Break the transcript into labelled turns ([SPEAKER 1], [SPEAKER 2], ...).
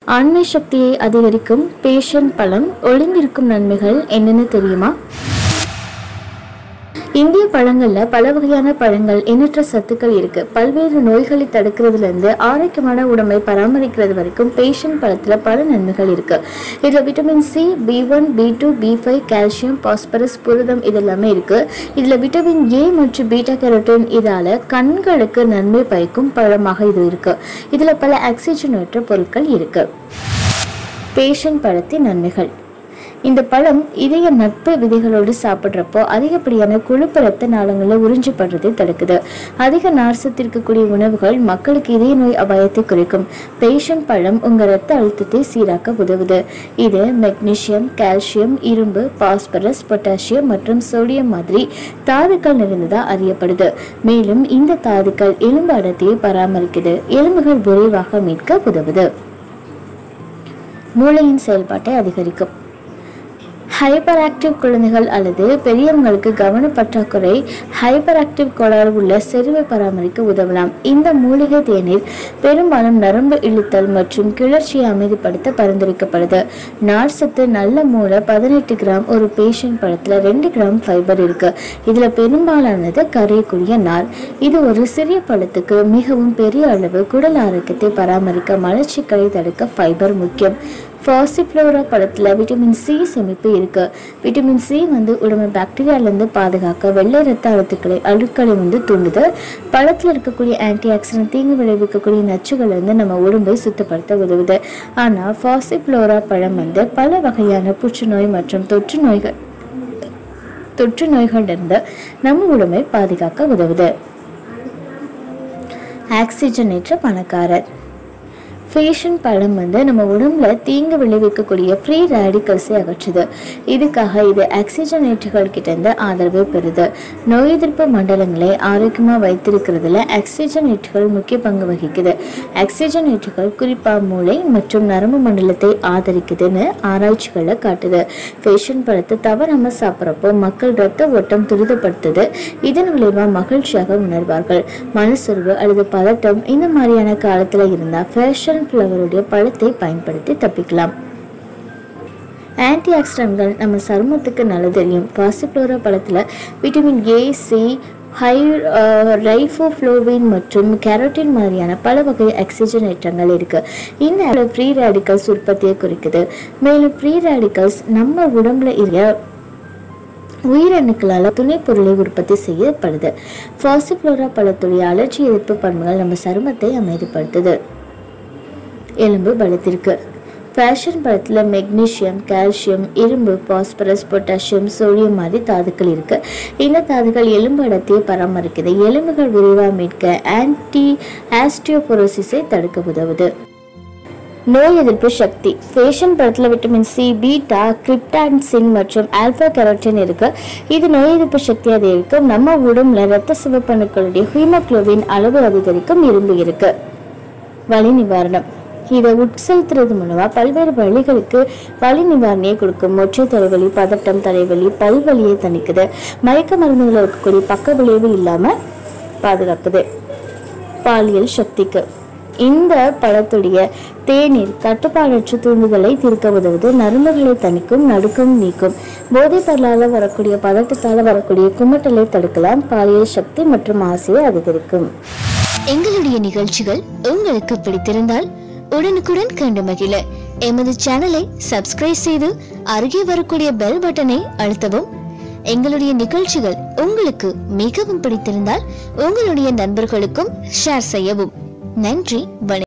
[SPEAKER 1] ஆண்மை சக்தியை அதிகரிக்கும் பேஷன் பழம் ஒளிந்திருக்கும் நன்மைகள் என்னென்னு தெரியுமா இந்திய பழங்கள்ல பல வகையான பழங்கள் எண்ணற்ற சத்துக்கள் இருக்கு பல்வேறு நோய்களை தடுக்கிறதுல இருந்து ஆரோக்கியமான உடம்பை பராமரிக்கிறது வரைக்கும் பேஷன் பழத்துல பல நன்மைகள் இருக்கு இதுல vitamin C B one B two B five calcium phosphorus புரதம் இதெல்லாமே இருக்கு இதுல விட்டமின் ஏ மற்றும் பீட்டா கேரோட்டின் இதால கண்களுக்கு நன்மை பயக்கும் பழமாக இது இருக்கு இதுல பல ஆக்சிஜனேற்ற பொருட்கள் இருக்கு பேஷன் பழத்தின் நன்மைகள் இந்த பழம் இதய நட்பு விதைகளோடு சாப்பிட்றப்போ அதிகப்படியான கொழுப்பு ரத்த நாளங்களில் உறிஞ்சப்படுறதை தடுக்குது அதிக நார்சத்து இருக்கக்கூடிய உணவுகள் மக்களுக்கு இதய நோய் அபாயத்தை குறைக்கும் பேஷன் பழம் உங்க ரத்த அழுத்தத்தை சீராக்க உதவுது இது மெக்னீசியம் கால்சியம் இரும்பு பாஸ்பரஸ் பொட்டாசியம் மற்றும் சோடியம் மாதிரி தாதுக்கள் நிறைந்ததா அறியப்படுது மேலும் இந்த தாதுக்கள் எலும்பு அடர்த்தியை பராமரிக்குது எலும்புகள் விரைவாக மீட்க உதவுது மூளையின் செயல்பாட்டை அதிகரிக்கும் ஹைப்பர் ஆக்டிவ் குழந்தைகள் அல்லது பெரியவங்களுக்கு கவன பற்றாக்குறை ஹைப்பர் ஆக்டிவ் கோளாறு உள்ள செறிவை பராமரிக்க உதவலாம் இந்த மூலிகை தேநீர் பெரும்பாலும் நரம்பு இழுத்தல் மற்றும் கிளர்ச்சியை அமைதிப்படுத்த பரிந்துரைக்கப்படுது நார்சத்து நல்ல மூளை பதினெட்டு கிராம் ஒரு பேஷண்ட் பழத்துல ரெண்டு கிராம் ஃபைபர் இருக்கு இதுல பெரும்பாலானது கரையக்கூடிய நார் இது ஒரு சிறிய பழத்துக்கு மிகவும் பெரிய அளவு குடல் ஆரோக்கியத்தை பராமரிக்க மலர்ச்சிகளை தடுக்க ஃபைபர் முக்கியம் ஃபாசிஃப்ளோரா பழத்தில் விட்டமின் சி சேமிப்பு இருக்கு விட்டமின் சி வந்து உடம்பு பாக்டீரியாலேருந்து பாதுகாக்க வெள்ளை ரத்த அழுத்துக்களை அழுக்களை வந்து தூண்டுது பழத்தில் இருக்கக்கூடிய ஆன்டி ஆக்சிடென்ட் தீங்கு விளைவிக்கக்கூடிய நச்சுகள் வந்து நம்ம உடம்பை சுத்தப்படுத்த உதவுது ஆனால் ஃபாசிஃப்ளோரா பழம் வந்து பல வகையான புற்றுநோய் மற்றும் தொற்று நோய்கள் தொற்று நோய்களிலிருந்து நம்ம உடம்பை பாதுகாக்க உதவுது ஆக்சிஜனேற்ற பணக்காரர் ஃபேஷன் பழம் வந்து நம்ம உடம்புல தீங்கு விளைவிக்கக்கூடிய ஃப்ரீ ரேடிக்கல்ஸை அகற்றுது இதுக்காக இது ஆக்சிஜனேற்றுகள் கிட்ட இருந்து ஆதரவை பெறுது நோய் எதிர்ப்பு மண்டலங்களை ஆரோக்கியமாக வைத்திருக்கிறதுல ஆக்சிஜனேற்றுகள் முக்கிய பங்கு வகிக்குது ஆக்சிஜனேற்றுகள் குறிப்பாக மூளை மற்றும் நரம்பு மண்டலத்தை ஆதரிக்குதுன்னு ஆராய்ச்சிகளை காட்டுது ஃபேஷன் பழத்தை தவறாம சாப்பிட்றப்போ மக்கள் ரத்த ஓட்டம் துரிதப்படுத்துது இதன் விளைவாக மகிழ்ச்சியாக உணர்வார்கள் மனசொருவு அல்லது பதட்டம் இந்த மாதிரியான காலத்தில் இருந்தால் ஃபேஷன் ஃப்ளவருடைய பழத்தை பயன்படுத்தி தப்பிக்கலாம் ஆன்டி ஆக்சிடென்ட்கள் நம்ம சருமத்துக்கு நல்லது தெரியும் பாசிஃப்ளோரா பழத்தில் vitamin A C high riboflavin மற்றும் கேரோட்டின் மாதிரியான பல வகை ஆக்சிஜனேற்றங்கள் இருக்கு இந்த ஃப்ரீ ரேடிக்கல்ஸ் உற்பத்தியை குறிக்குது மேலும் ஃப்ரீ ரேடிக்கல்ஸ் நம்ம உடம்புல இருக்க உயிரணுக்களால் துணைப்பொருளை உற்பத்தி செய்யப்படுது ஃபாசிஃப்ளோரா பழத்துடைய அலர்ஜி எதிர்ப்பு பண்புகள் நம்ம சருமத்தை அமைதிப்படுத்துது எலும்பு பலத்திற்கு ஃபேஷன் பழத்தில் மெக்னீஷியம் கால்சியம் இரும்பு பாஸ்பரஸ் பொட்டாசியம் சோடியம் மாதிரி தாதுக்கள் இருக்கு இந்த தாதுக்கள் எலும்பு அடர்த்தியை பராமரிக்குது எலும்புகள் விரைவாக மீட்க ஆன்டி ஆஸ்டியோபோரோசிஸை தடுக்க உதவுது நோய் எதிர்ப்பு சக்தி ஃபேஷன் பழத்தில் விட்டமின் சி பீட்டா கிரிப்டான்சின் மற்றும் ஆல்ஃபா கெரோட்டின் இருக்கு இது நோய் எதிர்ப்பு சக்தி அதிகரிக்கும் நம்ம உடம்புல ரத்த சிவப்பணுக்களுடைய ஹீமோக்ளோபின் அளவு அதிகரிக்கும் இரும்பு இருக்கு வலி நிவாரணம் இதை உட்செலுத்துறது மூலமா பல்வேறு வலிகளுக்கு வலி நிவாரணியை கொடுக்கும் ஒற்றை தலைவலி பதட்டம் தலைவலி பல்வலியை தணிக்குது மயக்க மருந்துகள் இருக்கக்கூடிய பக்க விளைவு இல்லாம பாதுகாக்குது பாலியல் சக்திக்கு இந்த பழத்துடைய தேநீர் கட்டுப்பாடற்ற தூண்டுதலை தீர்க்க உதவுது நரம்புகளை தணிக்கும் நடுக்கம் நீக்கும் போதைப் பொருளால் வரக்கூடிய பதட்டத்தால் வரக்கூடிய குமட்டலை தடுக்கலாம் பாலியல் சக்தி மற்றும் ஆசையை அதிகரிக்கும்
[SPEAKER 2] எங்களுடைய நிகழ்ச்சிகள் உங்களுக்கு பிடித்திருந்தால் உடனுக்குடன் கண்டு மகிழ எமது சேனலை சப்ஸ்கிரைப் செய்து அருகே வரக்கூடிய பெல் பட்டனை அழுத்தவும் எங்களுடைய நிகழ்ச்சிகள் உங்களுக்கு மிகவும் பிடித்திருந்தால் உங்களுடைய நண்பர்களுக்கும் ஷேர் செய்யவும் நன்றி வணக்கம்